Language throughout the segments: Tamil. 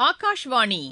ஆகாஷ்வாணி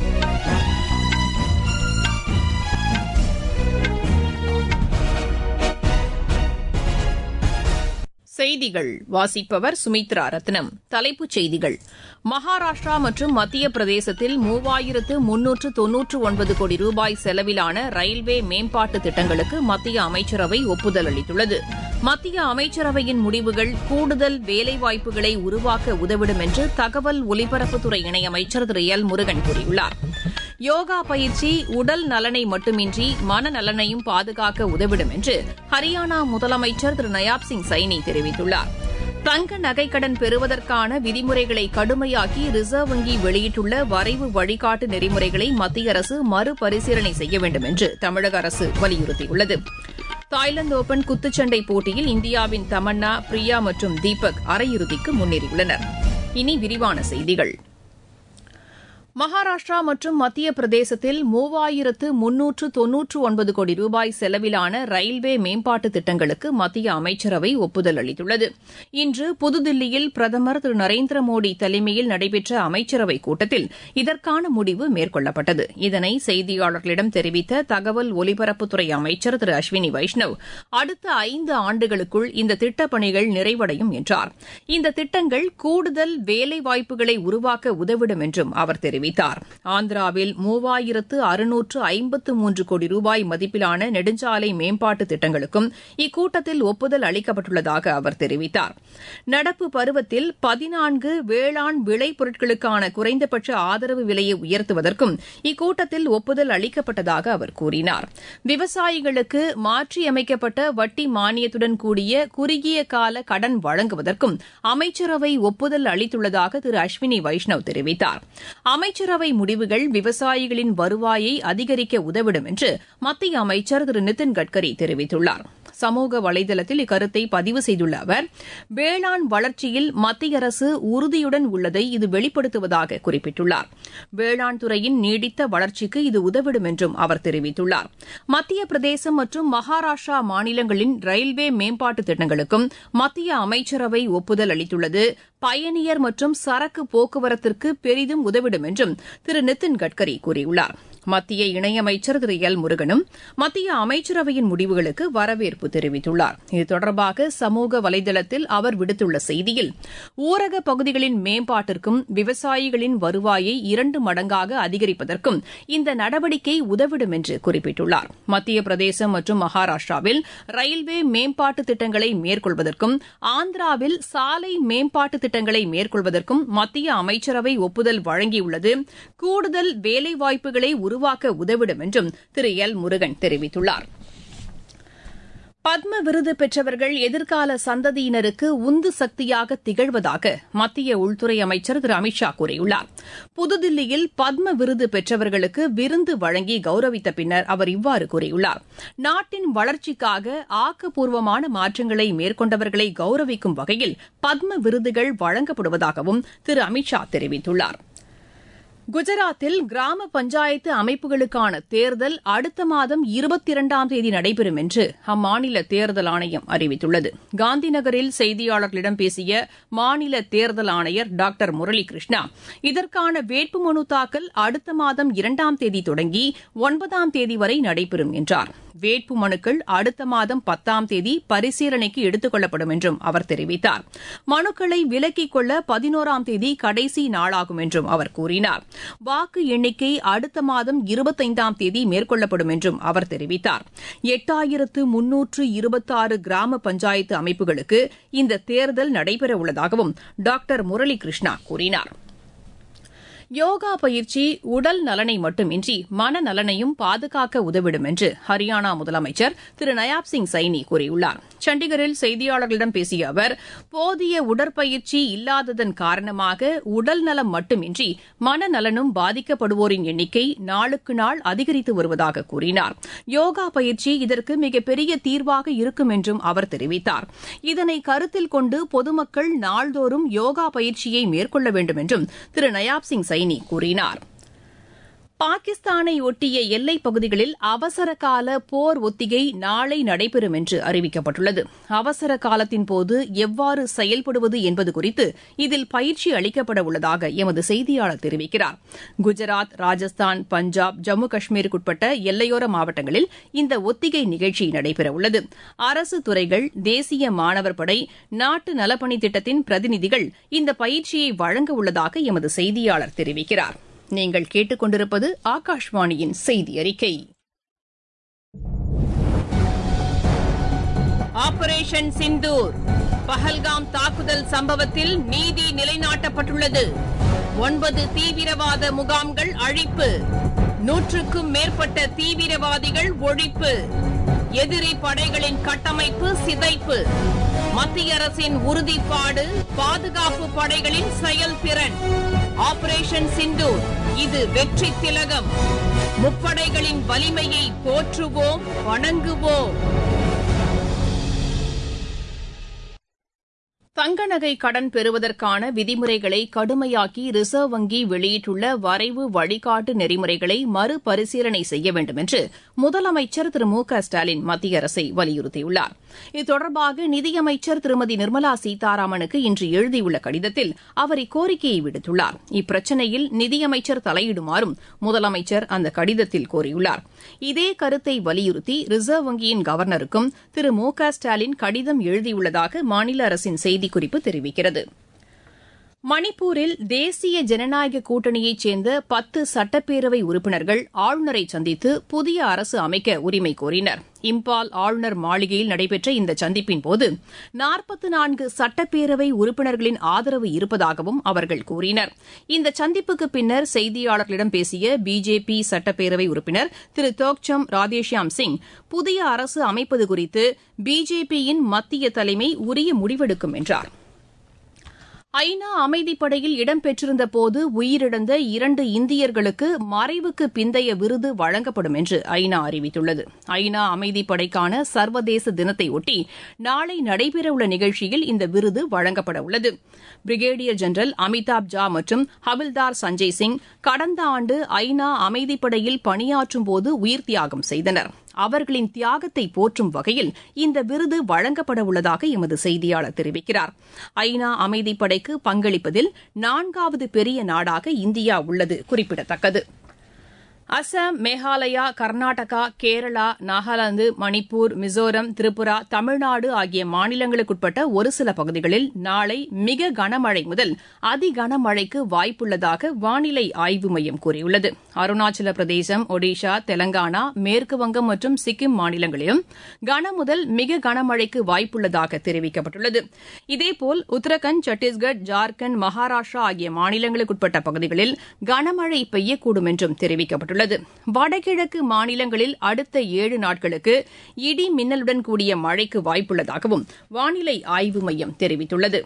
செய்திகள் வாசிப்பவர் சுமித்ரா ரத்னம் தலைப்புச் செய்திகள் மகாராஷ்டிரா மற்றும் மத்திய பிரதேசத்தில் மூவாயிரத்து முன்னூற்று தொன்னூற்று ஒன்பது கோடி ரூபாய் செலவிலான ரயில்வே மேம்பாட்டு திட்டங்களுக்கு மத்திய அமைச்சரவை ஒப்புதல் அளித்துள்ளது மத்திய அமைச்சரவையின் முடிவுகள் கூடுதல் வேலைவாய்ப்புகளை உருவாக்க உதவிடும் என்று தகவல் ஒலிபரப்புத்துறை இணையமைச்சர் திரு எல் முருகன் கூறியுள்ளார் யோகா பயிற்சி உடல் நலனை மட்டுமின்றி மனநலனையும் பாதுகாக்க உதவிடும் என்று ஹரியானா முதலமைச்சர் திரு நயாப் சிங் சைனி தெரிவித்துள்ளார் தங்க நகைக்கடன் பெறுவதற்கான விதிமுறைகளை கடுமையாக்கி ரிசர்வ் வங்கி வெளியிட்டுள்ள வரைவு வழிகாட்டு நெறிமுறைகளை மத்திய அரசு மறுபரிசீலனை செய்ய வேண்டும் என்று தமிழக அரசு வலியுறுத்தியுள்ளது தாய்லாந்து ஓபன் குத்துச்சண்டை போட்டியில் இந்தியாவின் தமன்னா பிரியா மற்றும் தீபக் அரையிறுதிக்கு முன்னேறியுள்ளனர் இனி விரிவான செய்திகள் மகாராஷ்டிரா மற்றும் மத்திய பிரதேசத்தில் மூவாயிரத்து முன்னூற்று தொன்னூற்று ஒன்பது கோடி ரூபாய் செலவிலான ரயில்வே மேம்பாட்டு திட்டங்களுக்கு மத்திய அமைச்சரவை ஒப்புதல் அளித்துள்ளது இன்று புதுதில்லியில் பிரதமர் திரு நரேந்திர மோடி தலைமையில் நடைபெற்ற அமைச்சரவைக் கூட்டத்தில் இதற்கான முடிவு மேற்கொள்ளப்பட்டது இதனை செய்தியாளர்களிடம் தெரிவித்த தகவல் ஒலிபரப்புத்துறை அமைச்சர் திரு அஸ்வினி வைஷ்ணவ் அடுத்த ஐந்து ஆண்டுகளுக்குள் இந்த திட்டப்பணிகள் நிறைவடையும் என்றார் இந்த திட்டங்கள் கூடுதல் வேலைவாய்ப்புகளை உருவாக்க உதவிடும் என்றும் அவர் தெரிவித்தார் தெரிவித்தார் ஆந்திராவில் மூவாயிரத்து அறுநூற்று ஐம்பத்து மூன்று கோடி ரூபாய் மதிப்பிலான நெடுஞ்சாலை மேம்பாட்டு திட்டங்களுக்கும் இக்கூட்டத்தில் ஒப்புதல் அளிக்கப்பட்டுள்ளதாக அவர் தெரிவித்தார் நடப்பு பருவத்தில் பதினான்கு வேளாண் விளைபொருட்களுக்கான குறைந்தபட்ச ஆதரவு விலையை உயர்த்துவதற்கும் இக்கூட்டத்தில் ஒப்புதல் அளிக்கப்பட்டதாக அவர் கூறினார் விவசாயிகளுக்கு மாற்றியமைக்கப்பட்ட வட்டி மானியத்துடன் கூடிய குறுகிய கால கடன் வழங்குவதற்கும் அமைச்சரவை ஒப்புதல் அளித்துள்ளதாக திரு அஸ்வினி வைஷ்ணவ் தெரிவித்தார் அமைச்சரவை முடிவுகள் விவசாயிகளின் வருவாயை அதிகரிக்க உதவிடும் என்று மத்திய அமைச்சர் திரு நிதின் கட்கரி தெரிவித்துள்ளார் சமூக வலைதளத்தில் இக்கருத்தை பதிவு செய்துள்ள அவர் வேளாண் வளர்ச்சியில் மத்திய அரசு உறுதியுடன் உள்ளதை இது வெளிப்படுத்துவதாக குறிப்பிட்டுள்ளார் வேளாண் துறையின் நீடித்த வளர்ச்சிக்கு இது உதவிடும் என்றும் அவர் தெரிவித்துள்ளார் மத்திய பிரதேசம் மற்றும் மகாராஷ்டிரா மாநிலங்களின் ரயில்வே மேம்பாட்டு திட்டங்களுக்கும் மத்திய அமைச்சரவை ஒப்புதல் அளித்துள்ளது பயணியர் மற்றும் சரக்கு போக்குவரத்திற்கு பெரிதும் உதவிடும் என்றும் திரு நிதின் கட்கரி கூறியுள்ளார் மத்திய இணையமைச்சர் திரு எல் முருகனும் மத்திய அமைச்சரவையின் முடிவுகளுக்கு வரவேற்பு தெரிவித்துள்ளார் இது தொடர்பாக சமூக வலைதளத்தில் அவர் விடுத்துள்ள செய்தியில் ஊரக பகுதிகளின் மேம்பாட்டிற்கும் விவசாயிகளின் வருவாயை இரண்டு மடங்காக அதிகரிப்பதற்கும் இந்த நடவடிக்கை உதவிடும் என்று குறிப்பிட்டுள்ளார் மத்திய பிரதேசம் மற்றும் மகாராஷ்டிராவில் ரயில்வே மேம்பாட்டு திட்டங்களை மேற்கொள்வதற்கும் ஆந்திராவில் சாலை மேம்பாட்டு திட்டங்களை மேற்கொள்வதற்கும் மத்திய அமைச்சரவை ஒப்புதல் வழங்கியுள்ளது கூடுதல் வேலைவாய்ப்புகளை உருவாக்க உதவிடும் என்றும் திரு எல் முருகன் தெரிவித்துள்ளார் பத்ம விருது பெற்றவர்கள் எதிர்கால சந்ததியினருக்கு உந்து சக்தியாக திகழ்வதாக மத்திய உள்துறை அமைச்சர் திரு அமித்ஷா கூறியுள்ளார் புதுதில்லியில் பத்ம விருது பெற்றவர்களுக்கு விருந்து வழங்கி கௌரவித்த பின்னர் அவர் இவ்வாறு கூறியுள்ளார் நாட்டின் வளர்ச்சிக்காக ஆக்கப்பூர்வமான மாற்றங்களை மேற்கொண்டவர்களை கௌரவிக்கும் வகையில் பத்ம விருதுகள் வழங்கப்படுவதாகவும் திரு அமித்ஷா தெரிவித்துள்ளார் குஜராத்தில் கிராம பஞ்சாயத்து அமைப்புகளுக்கான தேர்தல் அடுத்த மாதம் இருபத்தி இரண்டாம் தேதி நடைபெறும் என்று அம்மாநில தேர்தல் ஆணையம் அறிவித்துள்ளது காந்திநகரில் செய்தியாளர்களிடம் பேசிய மாநில தேர்தல் ஆணையர் டாக்டர் முரளிகிருஷ்ணா இதற்கான வேட்புமனு தாக்கல் அடுத்த மாதம் இரண்டாம் தேதி தொடங்கி ஒன்பதாம் தேதி வரை நடைபெறும் என்றார் வேட்புமனுக்கள் அடுத்த மாதம் பத்தாம் தேதி பரிசீலனைக்கு எடுத்துக் கொள்ளப்படும் என்றும் அவர் தெரிவித்தார் மனுக்களை விலக்கிக் கொள்ள பதினோராம் தேதி கடைசி நாளாகும் என்றும் அவர் கூறினார் வாக்கு எண்ணிக்கை அடுத்த மாதம் இருபத்தைந்தாம் தேதி மேற்கொள்ளப்படும் என்றும் அவர் தெரிவித்தார் எட்டாயிரத்து முன்னூற்று இருபத்தாறு கிராம பஞ்சாயத்து அமைப்புகளுக்கு இந்த தேர்தல் நடைபெறவுள்ளதாகவும் டாக்டர் முரளி கிருஷ்ணா கூறினார் யோகா பயிற்சி உடல் நலனை மட்டுமின்றி மனநலனையும் பாதுகாக்க உதவிடும் என்று ஹரியானா முதலமைச்சர் திரு நயாப் சிங் சைனி கூறியுள்ளார் சண்டிகரில் செய்தியாளர்களிடம் பேசிய அவர் போதிய உடற்பயிற்சி இல்லாததன் காரணமாக உடல் நலம் மட்டுமின்றி மனநலனும் பாதிக்கப்படுவோரின் எண்ணிக்கை நாளுக்கு நாள் அதிகரித்து வருவதாக கூறினார் யோகா பயிற்சி இதற்கு மிகப்பெரிய தீர்வாக இருக்கும் என்றும் அவர் தெரிவித்தார் இதனை கருத்தில் கொண்டு பொதுமக்கள் நாள்தோறும் யோகா பயிற்சியை மேற்கொள்ள வேண்டும் என்றும் திரு நயாப் சிங் சைனி கூறினார் பாகிஸ்தானை ஒட்டிய எல்லைப் பகுதிகளில் அவசர கால போர் ஒத்திகை நாளை நடைபெறும் என்று அறிவிக்கப்பட்டுள்ளது அவசர காலத்தின் போது எவ்வாறு செயல்படுவது என்பது குறித்து இதில் பயிற்சி அளிக்கப்பட உள்ளதாக எமது செய்தியாளர் தெரிவிக்கிறார் குஜராத் ராஜஸ்தான் பஞ்சாப் ஜம்மு காஷ்மீருக்குட்பட்ட எல்லையோர மாவட்டங்களில் இந்த ஒத்திகை நிகழ்ச்சி நடைபெறவுள்ளது அரசு துறைகள் தேசிய மாணவர் படை நாட்டு நலப்பணி திட்டத்தின் பிரதிநிதிகள் இந்த பயிற்சியை வழங்க உள்ளதாக எமது செய்தியாளர் தெரிவிக்கிறார் நீங்கள் கேட்டுக்கொண்டிருப்பது ஆகாஷ்வாணியின் செய்தி அறிக்கை ஆபரேஷன் சிந்தூர் பஹல்காம் தாக்குதல் சம்பவத்தில் நீதி நிலைநாட்டப்பட்டுள்ளது ஒன்பது தீவிரவாத முகாம்கள் அழிப்பு நூற்றுக்கும் மேற்பட்ட தீவிரவாதிகள் ஒழிப்பு எதிரி படைகளின் கட்டமைப்பு சிதைப்பு மத்திய அரசின் உறுதிப்பாடு பாதுகாப்பு படைகளின் செயல்திறன் ஆபரேஷன் சிந்தூர் இது வெற்றி திலகம் முப்படைகளின் வலிமையை போற்றுவோம் வணங்குவோம் தங்க நகை கடன் பெறுவதற்கான விதிமுறைகளை கடுமையாக்கி ரிசர்வ் வங்கி வெளியிட்டுள்ள வரைவு வழிகாட்டு நெறிமுறைகளை மறுபரிசீலனை செய்ய வேண்டும் என்று முதலமைச்சர் திரு மு க ஸ்டாலின் மத்திய அரசை வலியுறுத்தியுள்ளார் இது தொடர்பாக நிதியமைச்சர் திருமதி நிர்மலா சீதாராமனுக்கு இன்று எழுதியுள்ள கடிதத்தில் அவர் இக்கோரிக்கையை விடுத்துள்ளார் இப்பிரச்சினையில் நிதியமைச்சர் தலையிடுமாறும் முதலமைச்சர் அந்த கடிதத்தில் கோரியுள்ளார் இதே கருத்தை வலியுறுத்தி ரிசர்வ் வங்கியின் கவர்னருக்கும் திரு மு க ஸ்டாலின் கடிதம் எழுதியுள்ளதாக மாநில அரசின் செய்திக்குறிப்பு தெரிவிக்கிறது மணிப்பூரில் தேசிய ஜனநாயக கூட்டணியைச் சேர்ந்த பத்து சட்டப்பேரவை உறுப்பினர்கள் ஆளுநரை சந்தித்து புதிய அரசு அமைக்க உரிமை கோரினர் இம்பால் ஆளுநர் மாளிகையில் நடைபெற்ற இந்த சந்திப்பின்போது நாற்பத்து நான்கு சட்டப்பேரவை உறுப்பினர்களின் ஆதரவு இருப்பதாகவும் அவர்கள் கூறினர் இந்த சந்திப்புக்கு பின்னர் செய்தியாளர்களிடம் பேசிய பிஜேபி சட்டப்பேரவை உறுப்பினர் திரு தோக்சம் ராதேஷ்யாம் சிங் புதிய அரசு அமைப்பது குறித்து பிஜேபியின் மத்திய தலைமை உரிய முடிவெடுக்கும் என்றார் ஐநா அமைதிப்படையில் இடம்பெற்றிருந்த போது உயிரிழந்த இரண்டு இந்தியர்களுக்கு மறைவுக்கு பிந்தைய விருது வழங்கப்படும் என்று ஐநா அறிவித்துள்ளது ஐநா அமைதிப்படைக்கான சர்வதேச தினத்தையொட்டி நாளை நடைபெறவுள்ள நிகழ்ச்சியில் இந்த விருது வழங்கப்பட உள்ளது பிரிகேடியர் ஜெனரல் அமிதாப் ஜா மற்றும் ஹவில்தார் சஞ்சய் சிங் கடந்த ஆண்டு ஐநா அமைதிப்படையில் பணியாற்றும் போது உயிர் தியாகம் செய்தனர் அவர்களின் தியாகத்தை போற்றும் வகையில் இந்த விருது வழங்கப்பட உள்ளதாக எமது செய்தியாளர் தெரிவிக்கிறார் ஐநா அமைதிப்படைக்கு பங்களிப்பதில் நான்காவது பெரிய நாடாக இந்தியா உள்ளது குறிப்பிடத்தக்கது அசாம் மேகாலயா கர்நாடகா கேரளா நாகாலாந்து மணிப்பூர் மிசோரம் திரிபுரா தமிழ்நாடு ஆகிய மாநிலங்களுக்குட்பட்ட ஒரு சில பகுதிகளில் நாளை மிக கனமழை முதல் அதி கனமழைக்கு வாய்ப்புள்ளதாக வானிலை ஆய்வு மையம் கூறியுள்ளது அருணாச்சல பிரதேசம் ஒடிஷா தெலங்கானா மேற்குவங்கம் மற்றும் சிக்கிம் மாநிலங்களிலும் கன முதல் மிக கனமழைக்கு வாய்ப்புள்ளதாக தெரிவிக்கப்பட்டுள்ளது இதேபோல் உத்தரகண்ட் சத்தீஸ்கர் ஜார்க்கண்ட் மகாராஷ்டிரா ஆகிய மாநிலங்களுக்குட்பட்ட பகுதிகளில் கனமழை பெய்யக்கூடும் என்றும் தெரிவிக்கப்பட்டுள்ளது தெரிவிக்கப்பட்டுள்ளது வடகிழக்கு மாநிலங்களில் அடுத்த ஏழு நாட்களுக்கு இடி மின்னலுடன் கூடிய மழைக்கு வாய்ப்புள்ளதாகவும் வானிலை ஆய்வு மையம் தெரிவித்துள்ளது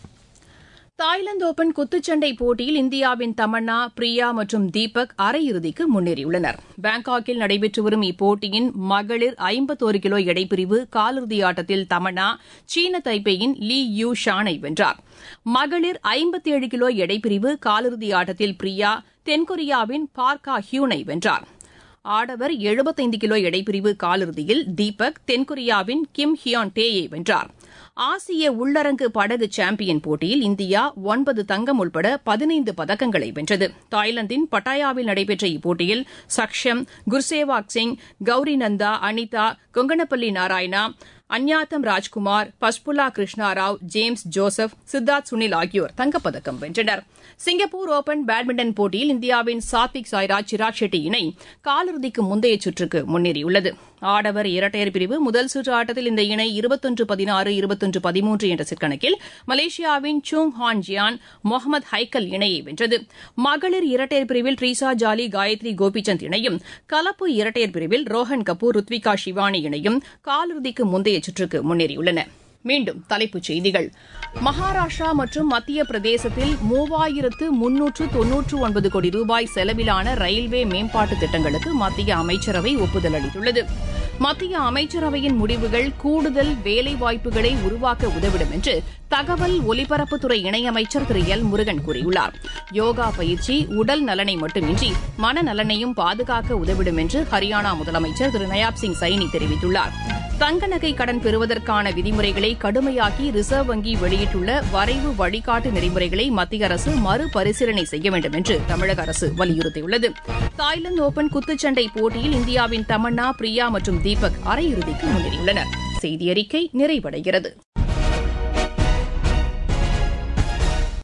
தாய்லாந்து ஓபன் குத்துச்சண்டை போட்டியில் இந்தியாவின் தமன்னா பிரியா மற்றும் தீபக் அரையிறுதிக்கு முன்னேறியுள்ளனர் பாங்காக்கில் நடைபெற்று வரும் இப்போட்டியின் மகளிர் ஐம்பத்தோரு கிலோ எடைப்பிரிவு காலிறுதி ஆட்டத்தில் தமன்னா சீன தைப்பேயின் லீ யூ ஷானை வென்றார் மகளிர் ஐம்பத்தேழு கிலோ எடைப்பிரிவு காலிறுதி ஆட்டத்தில் பிரியா தென்கொரியாவின் பார்க்கா ஹியூனை வென்றார் ஆடவர் எழுபத்தைந்து கிலோ எடைப்பிரிவு காலிறுதியில் தீபக் தென்கொரியாவின் கிம் ஹியான் டேயை வென்றார் ஆசிய உள்ளரங்கு படகு சாம்பியன் போட்டியில் இந்தியா ஒன்பது தங்கம் உட்பட பதினைந்து பதக்கங்களை வென்றது தாய்லாந்தின் பட்டாயாவில் நடைபெற்ற இப்போட்டியில் சக்ஷம் குர்சேவாக் சிங் கௌரி நந்தா அனிதா கொங்கனப்பள்ளி நாராயணா அந்யாத்தம் ராஜ்குமார் பஷ்புலா கிருஷ்ணாராவ் ஜேம்ஸ் ஜோசப் சித்தார்த் சுனில் ஆகியோர் தங்கப்பதக்கம் வென்றனர் சிங்கப்பூர் ஓபன் பேட்மிண்டன் போட்டியில் இந்தியாவின் சாத்விக் சாய்ராஜ் சிராக் ஷெட்டி இணை காலிறுதிக்கு முந்தைய சுற்றுக்கு முன்னேறியுள்ளது ஆடவர் இரட்டையர் பிரிவு முதல் சுற்று ஆட்டத்தில் இந்த இணை இருபத்தொன்று பதினாறு இருபத்தொன்று பதிமூன்று என்ற செட் கணக்கில் மலேசியாவின் சூங் ஹான் ஜியான் முகமது ஹைக்கல் இணையை வென்றது மகளிர் இரட்டையர் பிரிவில் ட்ரீசா ஜாலி காயத்ரி கோபிச்சந்த் இணையும் கலப்பு இரட்டையர் பிரிவில் ரோஹன் கபூர் ருத்விகா ஷிவானி இணையும் காலிறுதிக்கு முந்தைய சுற்றுக்கு முன்னேறியுள்ளன மீண்டும் தலைப்புச் செய்திகள் மகாராஷ்டிரா மற்றும் மத்திய பிரதேசத்தில் மூவாயிரத்து முன்னூற்று தொன்னூற்று ஒன்பது கோடி ரூபாய் செலவிலான ரயில்வே மேம்பாட்டு திட்டங்களுக்கு மத்திய அமைச்சரவை ஒப்புதல் அளித்துள்ளது மத்திய அமைச்சரவையின் முடிவுகள் கூடுதல் வேலைவாய்ப்புகளை உருவாக்க உதவிடும் என்று தகவல் ஒலிபரப்புத்துறை இணையமைச்சர் திரு எல் முருகன் கூறியுள்ளார் யோகா பயிற்சி உடல் நலனை மட்டுமின்றி மனநலனையும் பாதுகாக்க உதவிடும் என்று ஹரியானா முதலமைச்சர் திரு நயாப் சிங் சைனி தெரிவித்துள்ளார் தங்க நகை கடன் பெறுவதற்கான விதிமுறைகளை கடுமையாக்கி ரிசர்வ் வங்கி வெளியிட்டுள்ள வரைவு வழிகாட்டு நெறிமுறைகளை மத்திய அரசு மறுபரிசீலனை செய்ய வேண்டும் என்று தமிழக அரசு வலியுறுத்தியுள்ளது தாய்லாந்து ஓபன் குத்துச்சண்டை போட்டியில் இந்தியாவின் தமன்னா பிரியா மற்றும் தீபக் அரையிறுதிக்கு முன்னேறியுள்ளனர் செய்தி அறிக்கை நிறைவடைகிறது